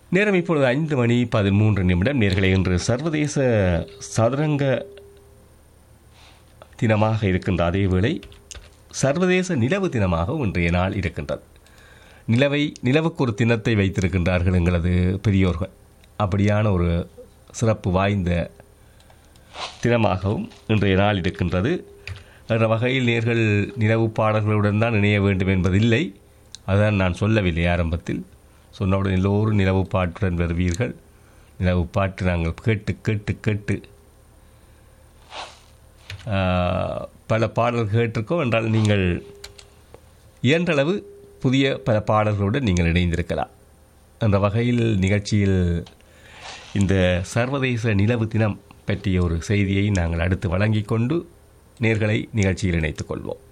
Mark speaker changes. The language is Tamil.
Speaker 1: நேரம் இப்பொழுது ஐந்து மணி பதிமூன்று நிமிடம் நேர்களை இன்று சர்வதேச சதுரங்க தினமாக இருக்கின்ற அதே வேளை சர்வதேச நிலவு தினமாக இன்றைய நாள் இருக்கின்றது நிலவை நிலவுக்கு ஒரு தினத்தை வைத்திருக்கின்றார்கள் எங்களது பெரியோர்கள் அப்படியான ஒரு சிறப்பு வாய்ந்த தினமாகவும் இன்றைய நாள் இருக்கின்றது என்ற வகையில் நேர்கள் நிலவு பாடல்களுடன் தான் இணைய வேண்டும் என்பதில்லை அதான் நான் சொல்லவில்லை ஆரம்பத்தில் சொன்னவுடன் எல்லோரும் நிலவு பாட்டுடன் வருவீர்கள் நிலவு பாட்டு நாங்கள் கேட்டு கேட்டு கேட்டு ஆஹ், பல பாடல்கள் கேட்டிருக்கோம் என்றால் நீங்கள் இயன்றளவு புதிய பல பாடல்களுடன் நீங்கள் இணைந்திருக்கலாம் என்ற வகையில் நிகழ்ச்சியில் இந்த சர்வதேச நிலவு தினம் பற்றிய ஒரு செய்தியை நாங்கள் அடுத்து வழங்கிக் கொண்டு நேர்களை நிகழ்ச்சியில் இணைத்துக் கொள்வோம்